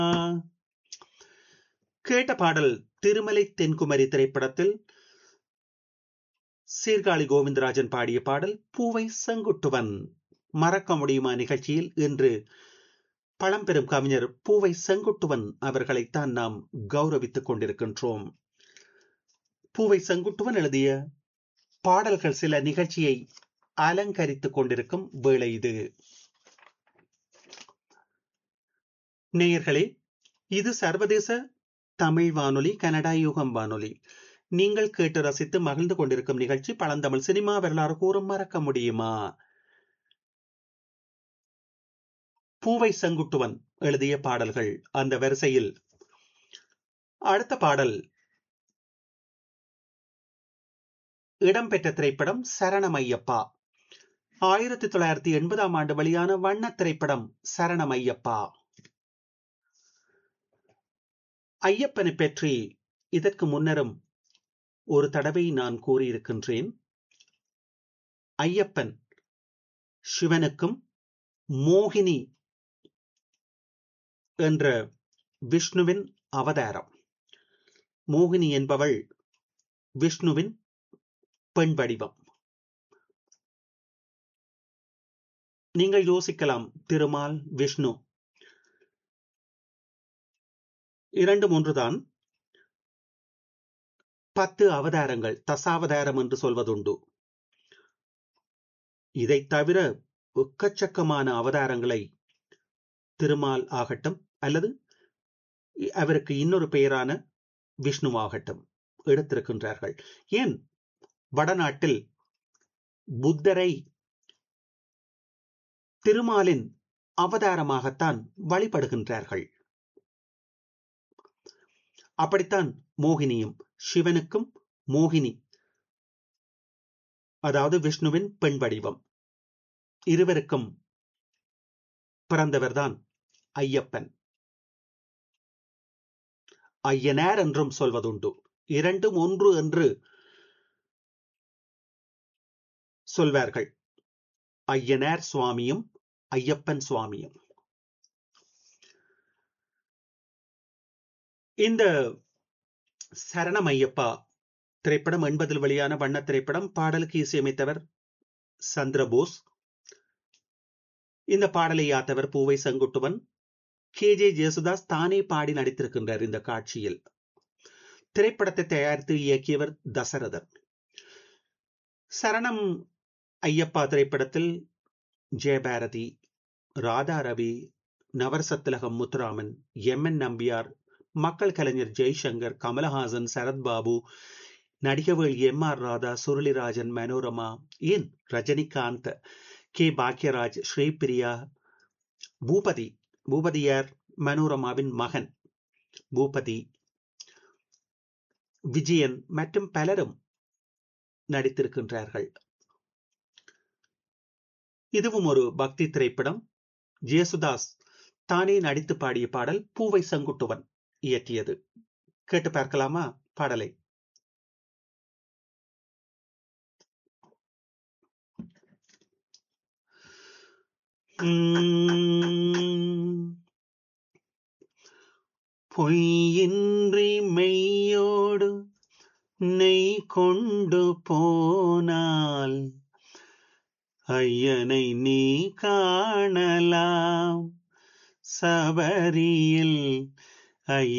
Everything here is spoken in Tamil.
கேட்ட பாடல் திருமலை தென்குமரி திரைப்படத்தில் சீர்காழி கோவிந்தராஜன் பாடிய பாடல் பூவை செங்குட்டுவன் மறக்க முடியுமா நிகழ்ச்சியில் இன்று பழம்பெரும் கவிஞர் பூவை செங்குட்டுவன் அவர்களைத்தான் நாம் கௌரவித்துக் கொண்டிருக்கின்றோம் பூவை செங்குட்டுவன் எழுதிய பாடல்கள் சில நிகழ்ச்சியை அலங்கரித்துக் கொண்டிருக்கும் வேளை இது நேயர்களே இது சர்வதேச தமிழ் வானொலி கனடா யுகம் வானொலி நீங்கள் கேட்டு ரசித்து மகிழ்ந்து கொண்டிருக்கும் நிகழ்ச்சி பழந்தமிழ் சினிமா வரலாறு கூறும் மறக்க முடியுமா பூவை செங்குட்டுவன் எழுதிய பாடல்கள் அந்த வரிசையில் அடுத்த பாடல் இடம்பெற்ற திரைப்படம் சரணமையப்பா ஆயிரத்தி தொள்ளாயிரத்தி எண்பதாம் ஆண்டு வெளியான வண்ண திரைப்படம் சரணமையப்பா ஐயப்பனை பற்றி இதற்கு முன்னரும் ஒரு தடவை நான் கூறியிருக்கின்றேன் ஐயப்பன் சிவனுக்கும் மோகினி என்ற விஷ்ணுவின் அவதாரம் மோகினி என்பவள் விஷ்ணுவின் பெண் வடிவம் நீங்கள் யோசிக்கலாம் திருமால் விஷ்ணு இரண்டு ஒன்றுதான் பத்து அவதாரங்கள் தசாவதாரம் என்று சொல்வதுண்டு இதை தவிர எக்கச்சக்கமான அவதாரங்களை திருமால் ஆகட்டும் அல்லது அவருக்கு இன்னொரு பெயரான விஷ்ணுவாகட்டும் எடுத்திருக்கின்றார்கள் ஏன் வடநாட்டில் புத்தரை திருமாலின் அவதாரமாகத்தான் வழிபடுகின்றார்கள் அப்படித்தான் மோகினியும் சிவனுக்கும் மோகினி அதாவது விஷ்ணுவின் பெண் வடிவம் இருவருக்கும் பிறந்தவர்தான் ஐயப்பன் ஐயனார் என்றும் சொல்வதுண்டு இரண்டும் ஒன்று என்று சொல்வார்கள் ஐயனார் சுவாமியும் ஐயப்பன் சுவாமியும் இந்த சரணம் ஐயப்பா திரைப்படம் எண்பதில் வெளியான வண்ண திரைப்படம் பாடலுக்கு இசையமைத்தவர் சந்திரபோஸ் இந்த பாடலை யாத்தவர் பூவை செங்குட்டுவன் கே ஜே ஜேசுதாஸ் தானே பாடி நடித்திருக்கின்றார் இந்த காட்சியில் திரைப்படத்தை தயாரித்து இயக்கியவர் தசரதன் சரணம் ஐயப்பா திரைப்படத்தில் ஜெயபாரதி ராதா ரவி நவரசத்திலகம் முத்துராமன் எம் என் நம்பியார் மக்கள் கலைஞர் ஜெய்சங்கர் கமலஹாசன் சரத்பாபு நடிகவேள் எம் ஆர் ராதா சுருளிராஜன் மனோரமா ஏன் ரஜினிகாந்த் கே பாக்யராஜ் ஸ்ரீபிரியா பூபதி பூபதியார் மனோரமாவின் மகன் பூபதி விஜயன் மற்றும் பலரும் நடித்திருக்கின்றார்கள் இதுவும் ஒரு பக்தி திரைப்படம் ஜேசுதாஸ் தானே நடித்து பாடிய பாடல் பூவை செங்குட்டுவன் இயற்றியது கேட்டு பார்க்கலாமா பாடலை பொய்யின்றி மெய்யோடு நெய் கொண்டு போனால் ஐயனை நீ காணலாம் சபரியில் ஐய